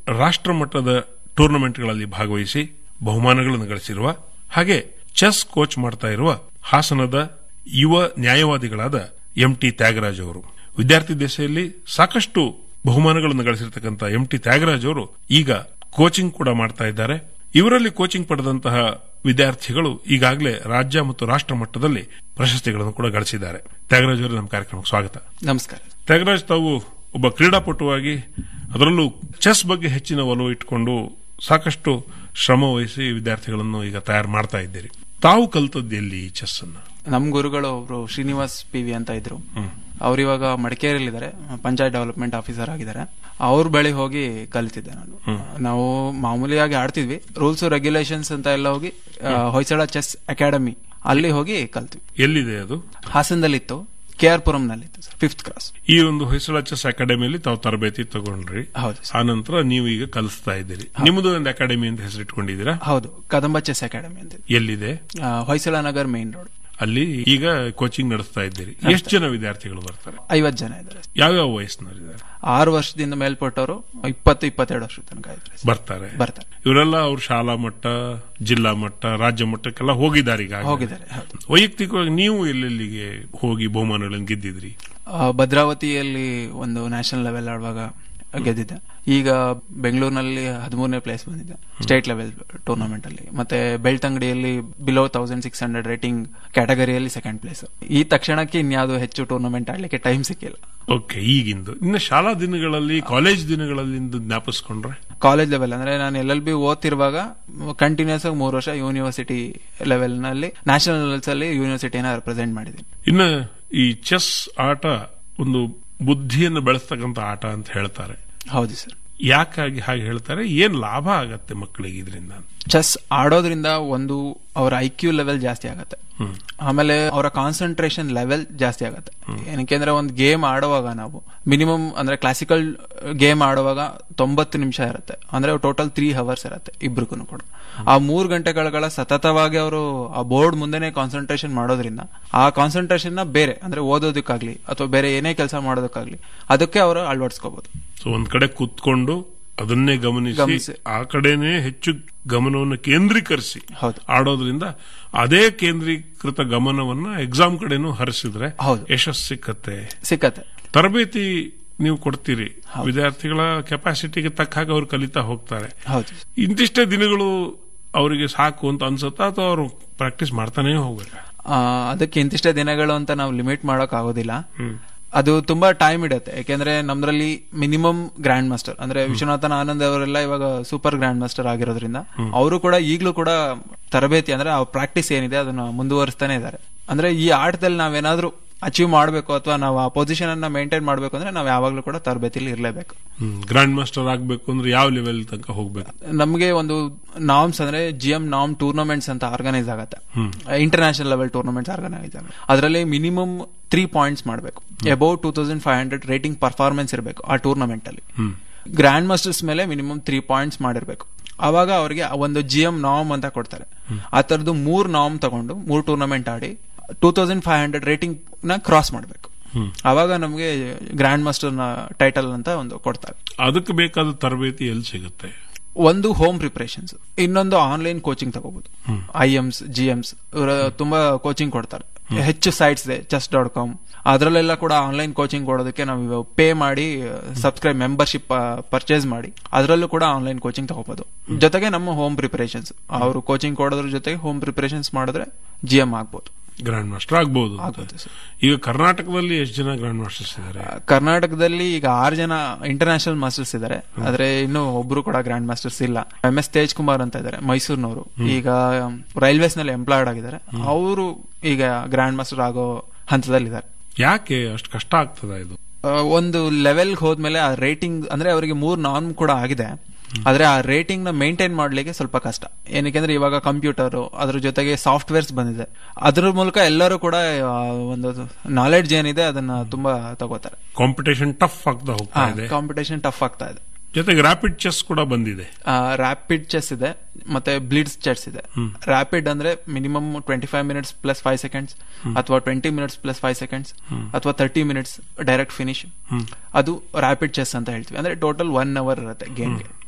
ರಾಷ್ಟ್ರ ಮಟ್ಟದ ಟೂರ್ನಮೆಂಟ್ಗಳಲ್ಲಿ ಭಾಗವಹಿಸಿ ಬಹುಮಾನಗಳನ್ನು ಗಳಿಸಿರುವ ಹಾಗೆ ಚೆಸ್ ಕೋಚ್ ಮಾಡ್ತಾ ಇರುವ ಹಾಸನದ ಯುವ ನ್ಯಾಯವಾದಿಗಳಾದ ಎಂ ಟಿ ತ್ಯಾಗರಾಜ್ ಅವರು ವಿದ್ಯಾರ್ಥಿ ದೆಸೆಯಲ್ಲಿ ಸಾಕಷ್ಟು ಬಹುಮಾನಗಳನ್ನು ಗಳಿಸಿರ್ತಕ್ಕಂಥ ಎಂ ಟಿ ತ್ಯಾಗರಾಜ್ ಅವರು ಈಗ ಕೋಚಿಂಗ್ ಕೂಡ ಮಾಡ್ತಾ ಇದ್ದಾರೆ ಇವರಲ್ಲಿ ಕೋಚಿಂಗ್ ಪಡೆದಂತಹ ವಿದ್ಯಾರ್ಥಿಗಳು ಈಗಾಗಲೇ ರಾಜ್ಯ ಮತ್ತು ರಾಷ್ಟ್ರ ಮಟ್ಟದಲ್ಲಿ ಪ್ರಶಸ್ತಿಗಳನ್ನು ಕೂಡ ಗಳಿಸಿದ್ದಾರೆ ತ್ಯಾಗರಾಜ್ ಅವರು ನಮ್ಮ ಕಾರ್ಯಕ್ರಮಕ್ಕೆ ಸ್ವಾಗತ ನಮಸ್ಕಾರ ತ್ಯಾಗರಾಜ್ ತಾವು ಒಬ್ಬ ಕ್ರೀಡಾಪಟುವಾಗಿ ಅದರಲ್ಲೂ ಚೆಸ್ ಬಗ್ಗೆ ಹೆಚ್ಚಿನ ಒಲವು ಇಟ್ಟುಕೊಂಡು ಸಾಕಷ್ಟು ಶ್ರಮ ವಹಿಸಿ ವಿದ್ಯಾರ್ಥಿಗಳನ್ನು ಈಗ ತಯಾರು ಮಾಡ್ತಾ ಇದ್ದೀರಿ ತಾವು ಕಲ್ತದ್ದು ಎಲ್ಲಿ ಚೆಸ್ ಅನ್ನ ನಮ್ ಗುರುಗಳು ಒಬ್ರು ಶ್ರೀನಿವಾಸ್ ಪಿ ವಿ ಅಂತ ಇದ್ರು ಅವ್ರು ಇವಾಗ ಮಡಿಕೇರಿಯಲ್ಲಿದ್ದಾರೆ ಪಂಚಾಯತ್ ಡೆವಲಪ್ಮೆಂಟ್ ಆಫೀಸರ್ ಆಗಿದ್ದಾರೆ ಅವ್ರ ಬಳಿ ಹೋಗಿ ಕಲಿತಿದ್ದೆ ನಾನು ನಾವು ಮಾಮೂಲಿಯಾಗಿ ಆಡ್ತಿದ್ವಿ ರೂಲ್ಸ್ ರೆಗ್ಯುಲೇಷನ್ಸ್ ಅಂತ ಎಲ್ಲ ಹೋಗಿ ಆ, ಹೊಯ್ಸಳ ಚೆಸ್ ಅಕಾಡೆಮಿ ಅಲ್ಲಿ ಹೋಗಿ ಕಲ್ತ್ವಿ ಎಲ್ಲಿದೆ ಅದು ಹಾಸನದಲ್ಲಿತ್ತು ಕೆ ಆರ್ ಪುರಂನಲ್ಲಿತ್ತು ಸರ್ ಫಿಫ್ತ್ ಕ್ಲಾಸ್ ಈ ಒಂದು ಹೊಯ್ಸಳ ಚೆಸ್ ಅಕಾಡೆಮಿಯಲ್ಲಿ ತಾವು ತರಬೇತಿ ತಗೊಂಡ್ರಿ ಹೌದು ಸರ್ ಆ ನಂತರ ನೀವು ಈಗ ಕಲಿಸ್ತಾ ಇದ್ದೀರಿ ನಿಮ್ಮದು ಒಂದು ಅಕಾಡೆಮಿ ಅಂತ ಹೆಸರಿಟ್ಕೊಂಡಿದ್ದೀರಾ ಹೌದು ಕದಂಬ ಚೆಸ್ ಅಕಾಡೆಮಿ ಅಂತ ಎಲ್ಲಿದೆ ಆ, ಹೊಯ್ಸಳ ನಗರ್ ಮೇನ್ ರೋಡ್ ಅಲ್ಲಿ ಈಗ ಕೋಚಿಂಗ್ ನಡೆಸ್ತಾ ಇದ್ದೀರಿ ಎಷ್ಟು ಜನ ವಿದ್ಯಾರ್ಥಿಗಳು ಬರ್ತಾರೆ ಐವತ್ ಜನ ಇದ್ದಾರೆ ಯಾವ್ಯಾವ ವಯಸ್ಸಿನವರಿದ್ದಾರೆ ಆರು ವರ್ಷದಿಂದ ಮೇಲ್ಪಟ್ಟವರು ಇಪ್ಪತ್ತು ಇಪ್ಪತ್ತೆರಡು ವರ್ಷದ ತನಕ ಇದ್ದಾರೆ ಸರ್. ಬರ್ತಾರೆ ಬರ್ತಾರೆ ಇವರೆಲ್ಲ ಅವ್ರ ಶಾಲಾ ಮಟ್ಟ ಜಿಲ್ಲಾ ಮಟ್ಟ ರಾಜ್ಯ ಮಟ್ಟಕ್ಕೆಲ್ಲ ಹೋಗಿದ್ದಾರೆ ಈಗ ಹೋಗಿದ್ದಾರೆ ಹೌದು ವೈಯಕ್ತಿಕವಾಗಿ ನೀವು ಎಲ್ಲೆಲ್ಲಿಗೆ ಹೋಗಿ ಬಹುಮಾನಗಳನ್ನು ಗೆದ್ದಿದ್ರಿ ಆ, ಭದ್ರಾವತಿಯಲ್ಲಿ ಒಂದು ನ್ಯಾಷನಲ್ ಲೆವೆಲ್ ಆಡುವಾಗ ಗೆದ್ದಿದ್ದೆ ಈಗ ಬೆಂಗಳೂರಿನಲ್ಲಿ ಹದಿಮೂರನೇ ಪ್ಲೇಸ್ ಬಂದಿದ್ದೆ ಸ್ಟೇಟ್ ಲೆವೆಲ್ ಟೂರ್ನಮೆಂಟ್ ಅಲ್ಲಿ ಮತ್ತೆ ಬೆಳ್ತಂಗಡಿಯಲ್ಲಿ below thousand six hundred rating ಕ್ಯಾಟಗರಿಯಲ್ಲಿ ಸೆಕೆಂಡ್ ಪ್ಲೇಸ್ ಈ ತಕ್ಷಣಕ್ಕೆ ಇನ್ಯಾವುದು ಹೆಚ್ಚು ಟೂರ್ನಮೆಂಟ್ ಆಡ್ಲಿಕ್ಕೆ ಟೈಮ್ ಸಿಕ್ಕಿಲ್ಲ ಓಕೆ ಈಗಿಂದು ಇನ್ನು ಶಾಲಾ ದಿನಗಳಲ್ಲಿ ಕಾಲೇಜ್ ದಿನಗಳಲ್ಲಿ ಜ್ಞಾಪಿಸ್ಕೊಂಡ್ರೆ ಕಾಲೇಜ್ ಲೆವೆಲ್ ಅಂದ್ರೆ ನಾನು ಎಲ್ ಎಲ್ ಬಿ ಓದ್ತಿರುವಾಗ ಕಂಟಿನ್ಯೂಸ್ ಆಗಿ ಮೂರು ವರ್ಷ ಯೂನಿವರ್ಸಿಟಿ ಲೆವೆಲ್ ನಲ್ಲಿ ನ್ಯಾಷನಲ್ ಲೆವೆಲ್ಸ್ ಅಲ್ಲಿ ಯೂನಿವರ್ಸಿಟಿನ ರೆಪ್ರೆಸೆಂಟ್ ಮಾಡಿದ್ದೀನಿ ಇನ್ನು ಈ ಚೆಸ್ ಆಟ ಒಂದು ಬುದ್ಧಿಯನ್ನು ಬೆಳೆಸ್ತಕ್ಕಂಥ ಆಟ ಅಂತ ಹೇಳ್ತಾರೆ ಹೌದು ಸರ್ ಯಾಕಾಗಿ ಹಾಗೆ ಹೇಳ್ತಾರೆ ಏನ್ ಲಾಭ ಆಗತ್ತೆ ಮಕ್ಕಳಿಗೆ ಇದರಿಂದ ಚೆಸ್ ಆಡೋದ್ರಿಂದ ಒಂದು ಅವರ ಐ ಕ್ಯೂ ಲೆವೆಲ್ ಜಾಸ್ತಿ ಆಗತ್ತೆ ಆಮೇಲೆ ಅವರ ಕಾನ್ಸಂಟ್ರೇಷನ್ ಲೆವೆಲ್ ಜಾಸ್ತಿ ಆಗತ್ತೆ ಏನಕ್ಕೆ ಅಂದ್ರೆ ಒಂದು ಗೇಮ್ ಆಡುವಾಗ ನಾವು ಮಿನಿಮಮ್ ಅಂದ್ರೆ ಕ್ಲಾಸಿಕಲ್ ಗೇಮ್ ಆಡುವಾಗ ತೊಂಬತ್ತು ನಿಮಿಷ ಇರುತ್ತೆ ಅಂದ್ರೆ ಟೋಟಲ್ ತ್ರೀ ಅವರ್ಸ್ ಇರುತ್ತೆ ಇಬ್ರಿಗೂ ಕೂಡ ಆ ಮೂರು ಗಂಟೆಗಳ ಸತತವಾಗಿ ಅವರು ಆ ಬೋರ್ಡ್ ಮುಂದೆನೆ ಕಾನ್ಸಂಟ್ರೇಷನ್ ಮಾಡೋದ್ರಿಂದ ಆ ಕಾನ್ಸಂಟ್ರೇಷನ್ ನ ಬೇರೆ ಅಂದ್ರೆ ಓದೋದಕ್ಕಾಗ್ಲಿ ಅಥವಾ ಬೇರೆ ಏನೇ ಕೆಲಸ ಮಾಡೋದಕ್ಕಾಗ್ಲಿ ಅದಕ್ಕೆ ಅವರು ಅಳವಡಿಸ್ಕೋಬಹುದು ಸೊ ಒಂದ್ ಕಡೆ ಕೂತ್ಕೊಂಡು ಅದನ್ನೇ ಗಮನಿಸಿ ಗಮನಿಸಿ. ಆ ಕಡೆನೇ ಹೆಚ್ಚು ಗಮನವನ್ನು ಕೇಂದ್ರೀಕರಿಸಿ ಹೌದು ಆಡೋದ್ರಿಂದ ಅದೇ ಕೇಂದ್ರೀಕೃತ ಗಮನವನ್ನ ಎಕ್ಸಾಮ್ ಕಡೆನೂ ಹರಿಸಿದ್ರೆ ಹೌದು. ಯಶಸ್ಸು ಸಿಕ್ಕತ್ತೆ ಸಿಕ್ಕತ್ತೆ ತರಬೇತಿ ನೀವು ಕೊಡ್ತೀರಿ ವಿದ್ಯಾರ್ಥಿಗಳ ಕೆಪಾಸಿಟಿಗೆ ತಕ್ಕ ಹಾಗೆ ಅವ್ರು ಕಲಿತಾ ಹೋಗ್ತಾರೆ ಹೌದು ಇಂತಿಷ್ಟೇ ದಿನಗಳು ಅವರಿಗೆ ಸಾಕು ಅಂತ ಅನ್ಸುತ್ತಾ ಅಥವಾ ಅವರು ಪ್ರಾಕ್ಟೀಸ್ ಮಾಡ್ತಾನೆ ಹೋಗ್ಬೇಕಾ ಆ, ಅದಕ್ಕೆ ಇಂತಿಷ್ಟೇ ದಿನಗಳು ಅಂತ ನಾವು ಲಿಮಿಟ್ ಮಾಡಕ್ ಆಗೋದಿಲ್ಲ ಅದು ತುಂಬಾ ಟೈಮ್ ಇಡುತ್ತೆ ಯಾಕೆಂದ್ರೆ ನಮ್ದ್ರಲ್ಲಿ ಮಿನಿಮಮ್ ಗ್ರ್ಯಾಂಡ್ ಮಾಸ್ಟರ್ ಅಂದ್ರೆ ವಿಶ್ವನಾಥನ್ ಆನಂದ್ ಅವರೆಲ್ಲ ಇವಾಗ ಸೂಪರ್ ಗ್ರ್ಯಾಂಡ್ ಮಾಸ್ಟರ್ ಆಗಿರೋದ್ರಿಂದ ಅವರು ಕೂಡ ಈಗಲೂ ಕೂಡ ತರಬೇತಿ ಅಂದ್ರೆ ಆ ಪ್ರಾಕ್ಟೀಸ್ ಏನಿದೆ ಅದನ್ನ ಮುಂದುವರಿಸ್ತಾನೆ ಇದ್ದಾರೆ ಅಂದ್ರೆ ಈ ಆಟದಲ್ಲಿ ನಾವೇನಾದ್ರೂ ಅಚೀವ್ ಮಾಡಬೇಕು ಅಥವಾ ನಾವು ಆ ಪೊಸಿಷನ್ ಅನ್ನ ಮೇಂಟೈನ್ ಮಾಡಬೇಕು ಅಂದ್ರೆ ನಾವು ಯಾವಾಗ್ಲೂ ಕೂಡ ತರಬೇತಿಲಿ ಇರಲೇಬೇಕು ಗ್ರ್ಯಾಂಡ್ ಮಾಸ್ಟರ್ ಆಗ್ಬೇಕು ಅಂದ್ರೆ ಯಾವ ಲೆವೆಲ್ ತನಕ ಹೋಗ್ಬೇಕು ನಮಗೆ ಒಂದು ನಾಮ್ಸ್ ಅಂದ್ರೆ ಜಿ ಎಂ ನಾಮ್ ಟೂರ್ನಮೆಂಟ್ಸ್ ಅಂತ ಆರ್ಗನೈಸ್ ಆಗತ್ತೆ ಇಂಟರ್ನ್ಯಾಷನಲ್ ಲೆವೆಲ್ ಟೂರ್ನಮೆಂಟ್ಸ್ ಆರ್ಗನೈಸ್ ಆಗುತ್ತೆ ಅದರಲ್ಲಿ ಮಿನಿಮಮ್ ತ್ರೀ ಪಾಯಿಂಟ್ಸ್ ಮಾಡಬೇಕು above two thousand five hundred rating performance ಇರಬೇಕು ಆ ಟೂರ್ನಮೆಂಟ್ ಅಲ್ಲಿ ಗ್ರ್ಯಾಂಡ್ ಮಾಸ್ಟರ್ಸ್ ಮೇಲೆ ಮಿನಿಮಮ್ ತ್ರೀ ಪಾಯಿಂಟ್ಸ್ ಮಾಡಿರ್ಬೇಕು ಅವಾಗ ಅವರಿಗೆ ಒಂದು ಜಿ ಎಂ ನಾಮ್ ಅಂತ ಕೊಡ್ತಾರೆ ಆ ತರದ್ದು ಮೂರ್ ನಾಮ್ ತಗೊಂಡು ಮೂರ್ ಟೂರ್ನಮೆಂಟ್ ಆಡಿ two thousand five hundred rating ನ ಕ್ರಾಸ್ ಮಾಡಬೇಕು ಅವಾಗ ನಮಗೆ ಗ್ರ್ಯಾಂಡ್ ಮಾಸ್ಟರ್ ನ ಟೈಟಲ್ ಅಂತ ಒಂದು ಕೊಡ್ತಾರೆ ಅದಕ್ಕೆ ಬೇಕಾದ ತರಬೇತಿ ಎಲ್ಲಿ ಸಿಗುತ್ತೆ ಒಂದು ಹೋಮ್ ಪ್ರಿಪರೇಷನ್ಸ್ ಇನ್ನೊಂದು ಆನ್ಲೈನ್ ಕೋಚಿಂಗ್ ತಗೋಬಹುದು ಐ ಎಮ್ಸ್ ಜಿ ಎಮ್ಸ್ ಇವರು ತುಂಬಾ ಕೋಚಿಂಗ್ ಕೊಡ್ತಾರೆ ಹೆಚ್ಚು ಸೈಟ್ಸ್ ಇದೆ ಚೆಸ್ ಡಾಟ್ ಕಾಮ್ ಅದರಲ್ಲೆಲ್ಲ ಕೂಡ ಆನ್ಲೈನ್ ಕೋಚಿಂಗ್ ಕೊಡೋದಕ್ಕೆ ನಾವು ಪೇ ಮಾಡಿ ಸಬ್ಸ್ಕ್ರೈಬ್ ಮೆಂಬರ್ಶಿಪ್ ಪರ್ಚೇಸ್ ಮಾಡಿ ಅದರಲ್ಲೂ ಕೂಡ ಆನ್ಲೈನ್ ಕೋಚಿಂಗ್ ತಗೋಬಹುದು ಜೊತೆಗೆ ನಮ್ಮ ಹೋಮ್ ಪ್ರಿಪರೇಷನ್ಸ್ ಅವರು ಕೋಚಿಂಗ್ ಕೊಡೋದ್ರ ಜೊತೆಗೆ ಹೋಮ್ ಪ್ರಿಪರೇಷನ್ಸ್ ಮಾಡಿದ್ರೆ ಜಿ ಎಂ ಆಗ್ಬೋದು ಗ್ರ್ಯಾಂಡ್ ಮಾಸ್ಟರ್ ಆಗ್ಬಹುದು ಅಂತ. ಆಗ್ಬೋದು ಸರ್ ಈಗ ಕರ್ನಾಟಕದಲ್ಲಿ ಎಷ್ಟು ಜನ ಗ್ರ್ಯಾಂಡ್ ಮಾಸ್ಟರ್ಸ್ ಇದ್ದಾರೆ ಕರ್ನಾಟಕದಲ್ಲಿ ಈಗ ಆರು ಜನ ಇಂಟರ್ನ್ಯಾಷನಲ್ ಮಾಸ್ಟರ್ಸ್ ಇದ್ದಾರೆ ಆದ್ರೆ ಇನ್ನು ಒಬ್ರು ಕೂಡ ಗ್ರ್ಯಾಂಡ್ ಮಾಸ್ಟರ್ಸ್ ಇಲ್ಲ ಎಂ ಎಸ್ ತೇಜ್ ಕುಮಾರ್ ಅಂತ ಇದ್ದಾರೆ ಮೈಸೂರಿನವರು ಈಗ ರೈಲ್ವೇಸ್ ನಲ್ಲಿ ಎಂಪ್ಲಾಯ್ಡ್ ಆಗಿದ್ದಾರೆ ಅವರು ಈಗ ಗ್ರ್ಯಾಂಡ್ ಮಾಸ್ಟರ್ ಆಗೋ ಹಂತದಲ್ಲಿದ್ದಾರೆ ಯಾಕೆ ಅಷ್ಟು ಕಷ್ಟ ಆಗ್ತದ ಇದು ಆ, ಒಂದು ಲೆವೆಲ್ ಹೋದ್ಮೇಲೆ ಆ ರೇಟಿಂಗ್ ಅಂದ್ರೆ ಅವರಿಗೆ ಮೂರ್ ನಾರ್ಮ್ ಕೂಡ ಆಗಿದೆ ಆದ್ರೆ ಆ ರೇಟಿಂಗ್ ನ ಮೇಂಟೈನ್ ಮಾಡ್ಲಿಕ್ಕೆ ಸ್ವಲ್ಪ ಕಷ್ಟ ಏನಕ್ಕೆ ಇವಾಗ ಕಂಪ್ಯೂಟರ್ ಅದ್ರ ಜೊತೆಗೆ ಸಾಫ್ಟ್ವೇರ್ಸ್ ಬಂದಿದೆ ಅದ್ರ ಮೂಲಕ ಎಲ್ಲರೂ ಕೂಡ ಆ, ಒಂದು ನಾಲೆಡ್ಜ್ ಏನಿದೆ ಅದನ್ನ ತುಂಬಾ ತಗೋತಾರೆ ಕಾಂಪಿಟೇಷನ್ ಟಫ್ ಆಗ್ತಾ ಹೋಗ್ತಾ ಇದೆ ಕಾಂಪಿಟೇಷನ್ ಟಫ್ ಆಗ್ತಾ ಇದೆ ಜೊತೆಗೆ ರ್ಯಾಪಿಡ್ ಚೆಸ್ ಕೂಡ ಬಂದಿದೆ ರ್ಯಾಪಿಡ್ ಚೆಸ್ ಇದೆ ಮತ್ತೆ ಬ್ಲೀಡ್ಸ್ ಚೆಸ್ ಇದೆ ರ್ಯಾಪಿಡ್ ಅಂದ್ರೆ minimum twenty five minutes plus five seconds ಅಥವಾ twenty minutes plus five seconds ಅಥವಾ ತರ್ಟಿ ಮಿನಿಟ್ಸ್ ಡೈರೆಕ್ಟ್ ಫಿನಿಶ್ ಅದು ರ್ಯಾಪಿಡ್ ಚೆಸ್ ಅಂತ ಹೇಳ್ತೀವಿ ಅಂದ್ರೆ ಟೋಟಲ್ ಒನ್ ಅವರ್ ಇರುತ್ತೆ ಗೇಮ್ಗೆ